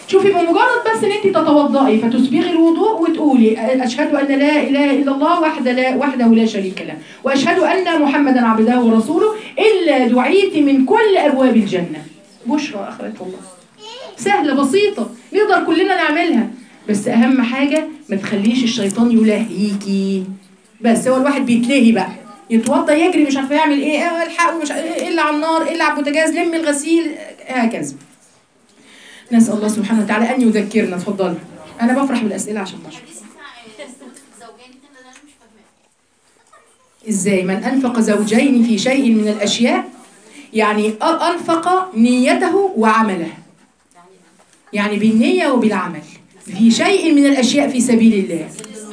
شوفي بمجرد بس ان انت تتوضئي فتسبغي الوضوء وتقولي اشهد ان لا اله الا الله وحده لا وحده لا شريك له واشهد ان محمدا عبده ورسوله الا دعيت من كل ابواب الجنه بشرى اخرت الله سهله بسيطه نقدر كلنا نعملها بس اهم حاجه ما تخليش الشيطان يلهيكي بس هو الواحد بيتلهي بقى يتوضى يجري مش عارفه يعمل ايه اه الحق ومش ايه اللي على النار ايه اللي على البوتاجاز لم الغسيل هكذا نسال الله سبحانه وتعالى ان يذكرنا اتفضلي انا بفرح بالاسئله عشان بشرح ازاي من انفق زوجين في شيء من الاشياء يعني أ- انفق نيته وعمله يعني بالنيه وبالعمل في شيء من الاشياء في سبيل الله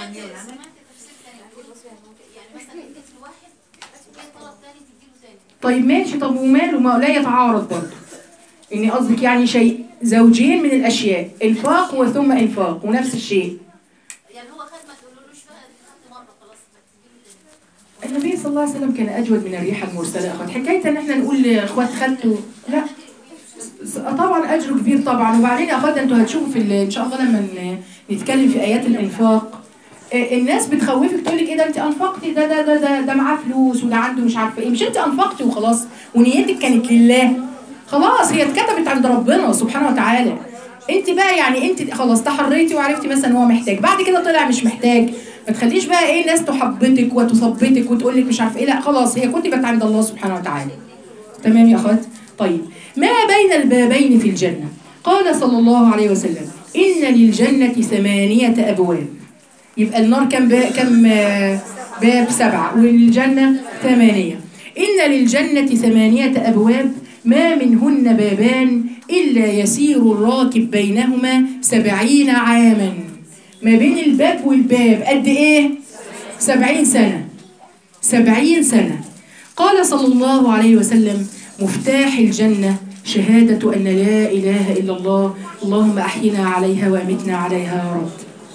طيب ماشي طب وماله ما لا يتعارض برضه ان قصدك يعني شيء زوجين من الاشياء انفاق وثم انفاق ونفس الشيء يعني هو خد ما تقولولوش بقى خدت مره خلاص تجيبي تاني النبي صلى الله عليه وسلم كان اجود من الريح المرسله اخوات حكايه ان احنا نقول لاخوات خدتوا لا س- طبعا اجره كبير طبعا وبعدين يا اخوات انتوا هتشوفوا في ال- ان شاء الله لما ن- نتكلم في ايات الانفاق آه، الناس بتخوفك تقول لك ايه ده انت انفقتي ده ده ده ده, ده معاه فلوس وده عنده مش عارفه ايه مش انت انفقتي وخلاص ونيتك كانت لله خلاص هي اتكتبت عند ربنا سبحانه وتعالى انت بقى يعني انت خلاص تحريتي وعرفتي مثلا هو محتاج بعد كده طلع مش محتاج ما تخليش بقى ايه الناس تحبطك وتثبطك وتقول لك مش عارفه ايه لا خلاص هي كتبت عند الله سبحانه وتعالى تمام يا اخوات طيب ما بين البابين في الجنه قال صلى الله عليه وسلم ان للجنه ثمانيه ابواب يبقى النار كم با... كم آه، باب سبعه وللجنه ثمانيه ان للجنه ثمانيه ابواب ما منهن بابان الا يسير الراكب بينهما سبعين عاما ما بين الباب والباب قد ايه سبعين سنه سبعين سنة قال صلى الله عليه وسلم مفتاح الجنة شهادة أن لا إله إلا الله اللهم أحينا عليها وأمتنا عليها يا رب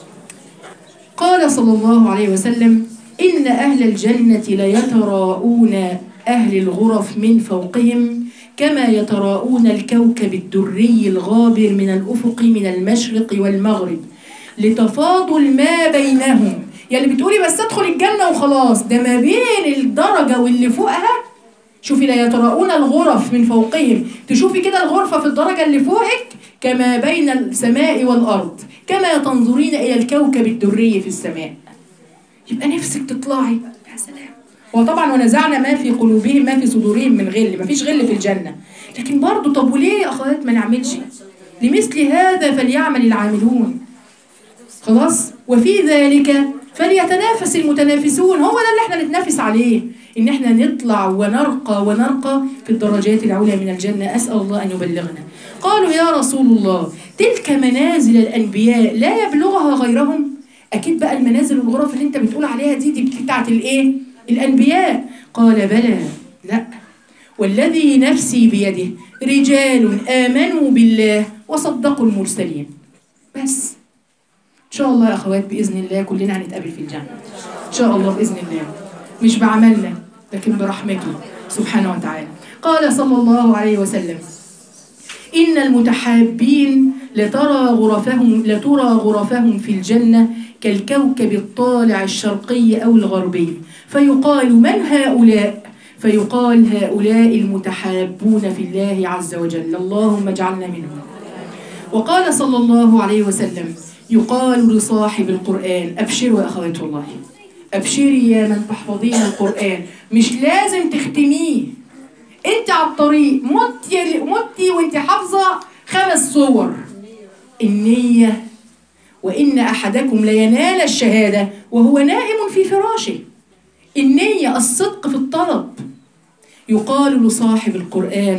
قال صلى الله عليه وسلم إن أهل الجنة ليتراءون أهل الغرف من فوقهم كما يتراءون الكوكب الدري الغابر من الأفق من المشرق والمغرب لتفاضل ما بينهم يعني بتقولي بس ادخل الجنة وخلاص ده ما بين الدرجة واللي فوقها شوفي لا يتراءون الغرف من فوقهم تشوفي كده الغرفة في الدرجة اللي فوقك كما بين السماء والأرض كما تنظرين إلى الكوكب الدري في السماء يبقى نفسك تطلعي يا سلام وطبعا ونزعنا ما في قلوبهم ما في صدورهم من غل ما فيش غل في الجنة لكن برضه طب وليه يا أخوات ما نعملش لمثل هذا فليعمل العاملون خلاص وفي ذلك فليتنافس المتنافسون هو ده اللي احنا نتنافس عليه ان احنا نطلع ونرقى ونرقى في الدرجات العلى من الجنة اسأل الله ان يبلغنا قالوا يا رسول الله تلك منازل الانبياء لا يبلغها غيرهم اكيد بقى المنازل والغرف اللي انت بتقول عليها دي دي بتاعت الايه الانبياء قال بلى لا والذي نفسي بيده رجال امنوا بالله وصدقوا المرسلين بس ان شاء الله يا اخوات باذن الله كلنا هنتقابل في الجنه ان شاء الله باذن الله مش بعملنا لكن برحمته سبحانه وتعالى قال صلى الله عليه وسلم ان المتحابين لترى غرفهم لترى غرفهم في الجنه كالكوكب الطالع الشرقي او الغربي فيقال من هؤلاء فيقال هؤلاء المتحابون في الله عز وجل اللهم اجعلنا منهم وقال صلى الله عليه وسلم يقال لصاحب القرآن أبشروا يا أخوات والله أبشري يا من تحفظين القرآن مش لازم تختميه أنت على الطريق متي متي وأنت حافظة خمس صور النية وإن أحدكم لينال الشهادة وهو نائم في فراشه النية الصدق في الطلب يقال لصاحب القرآن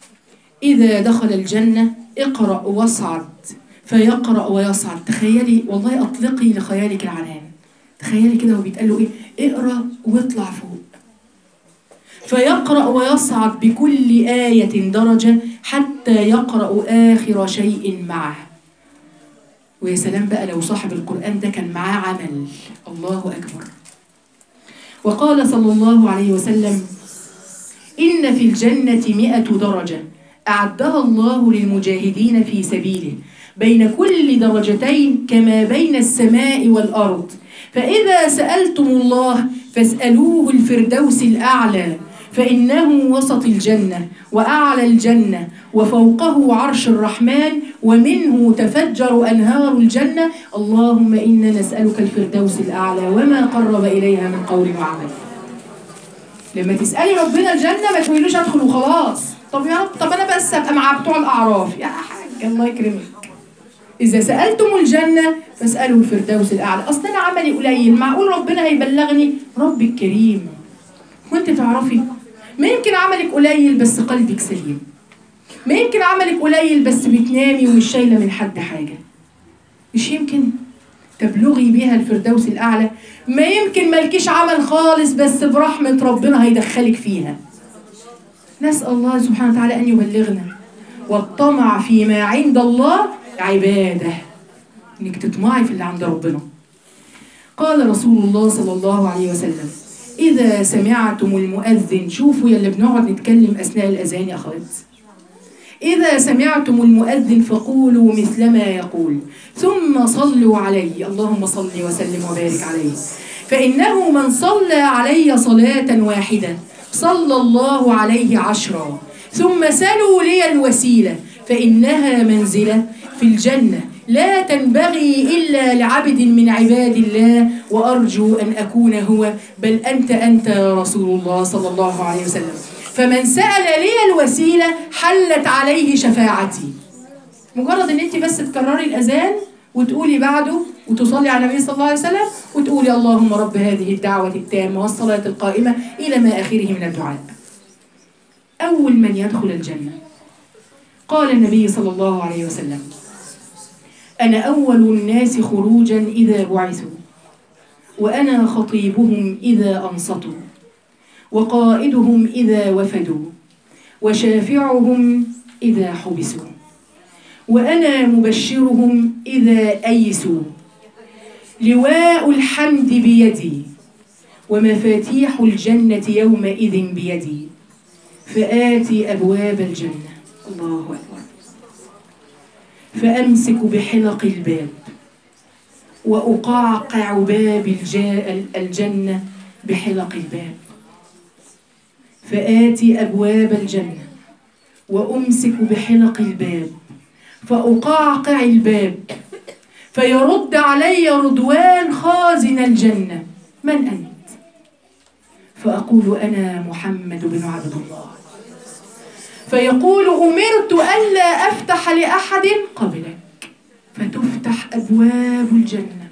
إذا دخل الجنة اقرأ واصعد فيقرأ ويصعد تخيلي والله أطلقي لخيالك العنان تخيلي كده وبيتقال له إيه اقرأ واطلع فوق فيقرأ ويصعد بكل آية درجة حتى يقرأ آخر شيء معه ويا سلام بقى لو صاحب القرآن ده كان معاه عمل الله أكبر وقال صلى الله عليه وسلم إن في الجنة مئة درجة أعدها الله للمجاهدين في سبيله بين كل درجتين كما بين السماء والأرض فإذا سألتم الله فاسألوه الفردوس الأعلى فإنه وسط الجنة وأعلى الجنة وفوقه عرش الرحمن ومنه تفجر أنهار الجنة اللهم إنا نسألك الفردوس الأعلى وما قرب إليها من قول وعمل لما تسألي ربنا الجنة ما تقوليلوش أدخل وخلاص طب يا رب طب أنا بس أبقى مع بتوع الأعراف يا حاج الله يكرمك إذا سألتم الجنة فاسألوا الفردوس الأعلى أصل أنا عملي قليل معقول ربنا هيبلغني ربك كريم وأنت تعرفي ما يمكن عملك قليل بس قلبك سليم ما يمكن عملك قليل بس بتنامي ومش شايلة من حد حاجة مش يمكن تبلغي بها الفردوس الأعلى ما يمكن مالكيش عمل خالص بس برحمة ربنا هيدخلك فيها نسأل الله سبحانه وتعالى أن يبلغنا والطمع فيما عند الله عبادة إنك تطمعي في اللي عند ربنا قال رسول الله صلى الله عليه وسلم إذا سمعتم المؤذن شوفوا يا اللي بنقعد نتكلم أثناء الأذان يا أخوات إذا سمعتم المؤذن فقولوا مثل ما يقول ثم صلوا عليه اللهم صل وسلم وبارك عليه فإنه من صلى علي صلاة واحدة صلى الله عليه عشرا ثم سلوا لي الوسيلة فإنها منزلة في الجنة لا تنبغي إلا لعبد من عباد الله وأرجو أن أكون هو بل أنت أنت يا رسول الله صلى الله عليه وسلم فمن سأل لي الوسيلة حلت عليه شفاعتي مجرد ان انت بس تكرري الاذان وتقولي بعده وتصلي على النبي صلى الله عليه وسلم وتقولي اللهم رب هذه الدعوة التامة والصلاة القائمة إلى ما آخره من الدعاء أول من يدخل الجنة قال النبي صلى الله عليه وسلم أنا أول الناس خروجا إذا بعثوا وأنا خطيبهم إذا أنصتوا وقائدهم إذا وفدوا وشافعهم إذا حبسوا وأنا مبشرهم إذا أيسوا لواء الحمد بيدي ومفاتيح الجنة يومئذ بيدي فآتي أبواب الجنة الله أكبر فأمسك بحلق الباب وأقعقع باب الجاء الجنة بحلق الباب فآتي أبواب الجنة وأمسك بحلق الباب فأقعقع الباب فيرد علي رضوان خازن الجنة من أنت؟ فأقول أنا محمد بن عبد الله فيقول أمرت ألا أفتح لأحد قبلك فتفتح أبواب الجنة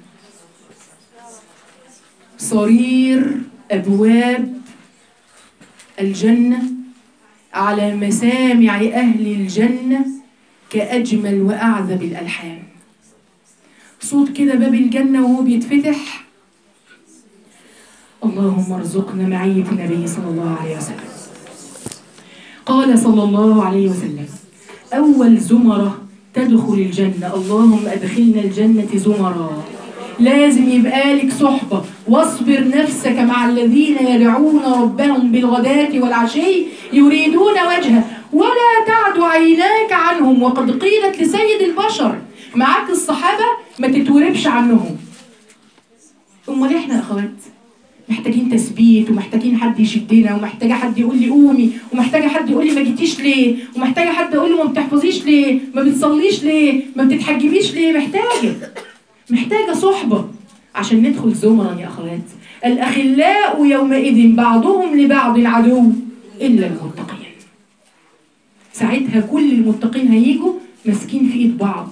صرير أبواب الجنة على مسامع أهل الجنة كأجمل وأعذب الألحان صوت كده باب الجنة وهو بيتفتح اللهم ارزقنا معية النبي صلى الله عليه وسلم قال صلى الله عليه وسلم أول زمرة تدخل الجنة اللهم أدخلنا الجنة زمرا لازم يبقى لك صحبة واصبر نفسك مع الذين يدعون ربهم بالغداة والعشي يريدون وجهه ولا تعد عيناك عنهم وقد قيلت لسيد البشر معاك الصحابة ما تتوربش عنهم امال احنا يا اخوات محتاجين تثبيت ومحتاجين حد يشدنا ومحتاجه حد يقول لي قومي ومحتاجه حد يقول لي ما جيتيش ليه ومحتاجه حد يقول لي ما بتحفظيش ليه ما بتصليش ليه ما بتتحجبيش ليه محتاجه محتاجه صحبه عشان ندخل زمرا يا اخوات الاخلاء يومئذ بعضهم لبعض عدو الا المتقين ساعتها كل المتقين هيجوا ماسكين في ايد بعض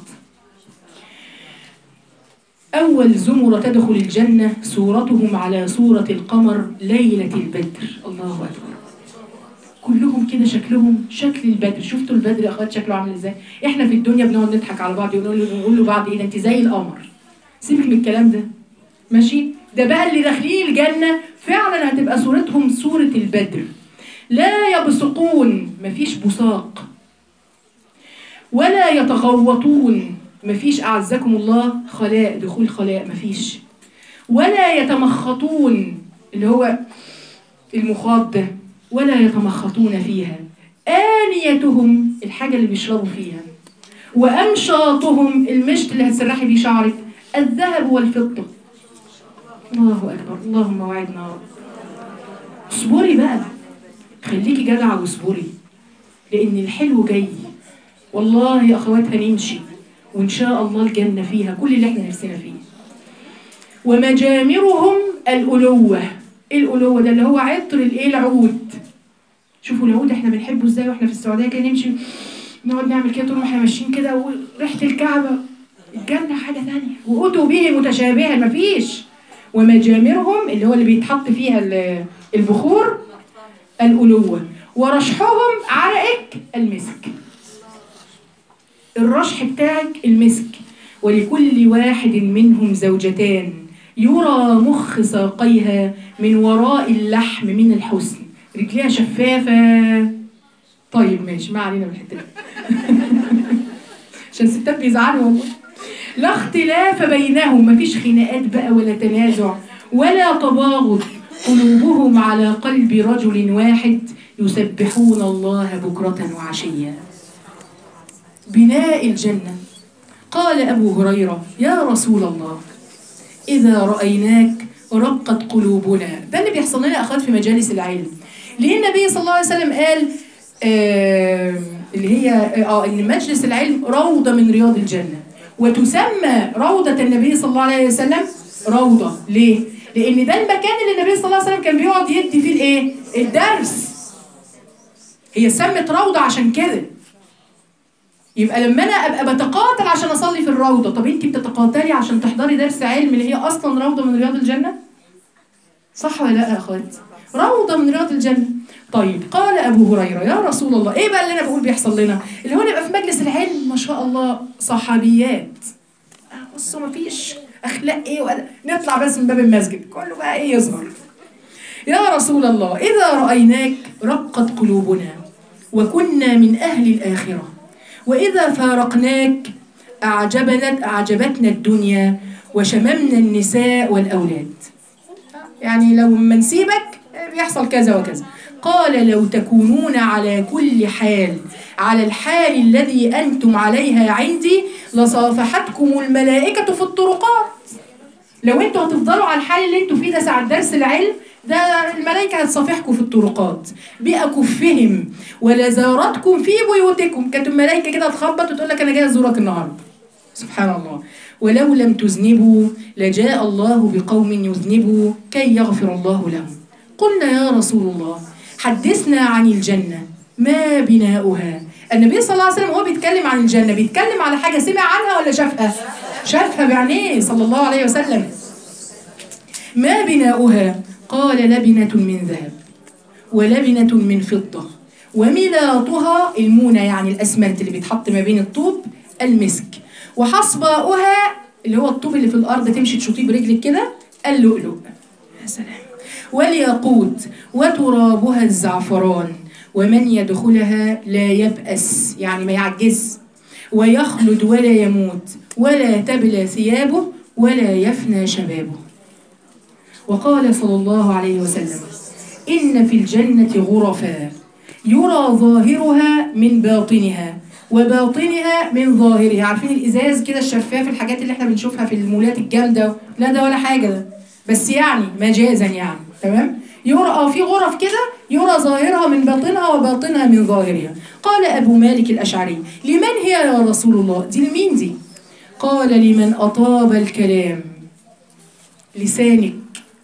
أول زمرة تدخل الجنة صورتهم على صورة القمر ليلة البدر الله أكبر كلهم كده شكلهم شكل البدر شفتوا البدر يا اخوات شكله عامل ازاي احنا في الدنيا بنقعد نضحك على بعض ونقول له نقول له بعض ايه ده انت زي القمر سيبك من الكلام ده ماشي ده بقى اللي داخلين الجنه فعلا هتبقى صورتهم صوره البدر لا يبصقون مفيش بصاق ولا يتغوطون مفيش أعزكم الله خلاء دخول خلاء مفيش ولا يتمخطون اللي هو المخاط ده ولا يتمخطون فيها آنيتهم الحاجة اللي بيشربوا فيها وأمشاطهم المشط اللي هتسرحي بيه شعرك الذهب والفضة الله أكبر اللهم وعدنا يا رب اصبري بقى خليكي جدعة واصبري لأن الحلو جاي والله يا أخوات هنمشي وإن شاء الله الجنة فيها كل اللي احنا نفسنا فيه ومجامرهم الألوة إيه الألوة ده اللي هو عطر الإيه العود شوفوا العود احنا بنحبه ازاي واحنا في السعودية كده نمشي نقعد نعمل كده طول ما احنا ماشيين كده وريحة الكعبة الجنة حاجة ثانية وأتوا به متشابها مفيش ومجامرهم اللي هو اللي بيتحط فيها ال- البخور الألوة ورشحهم عرقك المسك الرشح بتاعك المسك ولكل واحد منهم زوجتان يرى مخ ساقيها من وراء اللحم من الحسن رجليها شفافة طيب ماشي ما علينا من الحتة دي عشان الستات بيزعلوا والله لا اختلاف بينهم مفيش خناقات بقى ولا تنازع ولا تباغض قلوبهم على قلب رجل واحد يسبحون الله بكرة وعشيا بناء الجنة قال أبو هريرة يا رسول الله إذا رأيناك رقت قلوبنا ده اللي بيحصل لنا يا أخوات في مجالس العلم ليه النبي صلى الله عليه وسلم قال آه اللي هي اه ان مجلس العلم روضه من رياض الجنه وتسمى روضه النبي صلى الله عليه وسلم روضه ليه؟ لان ده المكان اللي النبي صلى الله عليه وسلم كان بيقعد يدي فيه الايه؟ الدرس هي سمت روضه عشان كده يبقى لما انا ابقى بتقاتل عشان اصلي في الروضه طب انت بتتقاتلي عشان تحضري درس علم اللي هي اصلا روضه من رياض الجنه صح ولا لا يا اخوات روضه من رياض الجنه طيب قال ابو هريره يا رسول الله ايه بقى اللي انا بقول بيحصل لنا اللي هو نبقى في مجلس العلم ما شاء الله صحابيات آه، بصوا ما فيش اخلاق ايه ولا نطلع بس من باب المسجد كله بقى ايه يظهر يا رسول الله اذا رايناك رقت قلوبنا وكنا من اهل الاخره واذا فارقناك اعجبنا اعجبتنا الدنيا وشممنا النساء والاولاد يعني لو ما نسيبك بيحصل كذا وكذا قال لو تكونون على كل حال على الحال الذي أنتم عليها عندي لصافحتكم الملائكة في الطرقات لو انتوا هتفضلوا على الحال اللي انتوا فيه ده ساعة درس العلم ده الملائكة هتصافحكم في الطرقات بأكفهم ولزارتكم في بيوتكم كانت الملائكة كده تخبط وتقول لك أنا جاي أزورك النهاردة سبحان الله ولو لم تذنبوا لجاء الله بقوم يذنبوا كي يغفر الله لهم قلنا يا رسول الله حدثنا عن الجنة ما بناؤها النبي صلى الله عليه وسلم وهو بيتكلم عن الجنة بيتكلم على حاجة سمع عنها ولا شافها شافها بعينيه صلى الله عليه وسلم ما بناؤها قال لبنة من ذهب ولبنة من فضة وملاطها المونة يعني الأسمنت اللي بيتحط ما بين الطوب المسك وحصباؤها اللي هو الطوب اللي في الأرض تمشي تشوطيه برجلك كده اللؤلؤ يا سلام والياقوت وترابها الزعفران ومن يدخلها لا يبأس يعني ما يعجز ويخلد ولا يموت ولا تبلى ثيابه ولا يفنى شبابه وقال صلى الله عليه وسلم إن في الجنة غرفا يرى ظاهرها من باطنها وباطنها من ظاهرها عارفين الإزاز كده الشفاف الحاجات اللي احنا بنشوفها في المولات الجامدة لا ده ولا حاجة ده بس يعني مجازا يعني تمام يرى آه في غرف كده يرى ظاهرها من باطنها وباطنها من ظاهرها قال أبو مالك الأشعري لمن هي يا رسول الله دي لمين دي قال لمن أطاب الكلام لسانك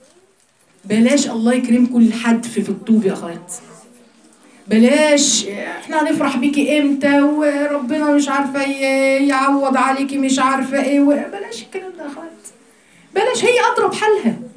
بلاش الله يكرمكم الحدف في الطوب يا اخوات بلاش احنا هنفرح بيكي امتى وربنا مش عارفه ي- يعوض عليكي مش عارفه ايه و- بلاش الكلام ده يا اخوات بلاش هي اضرب حالها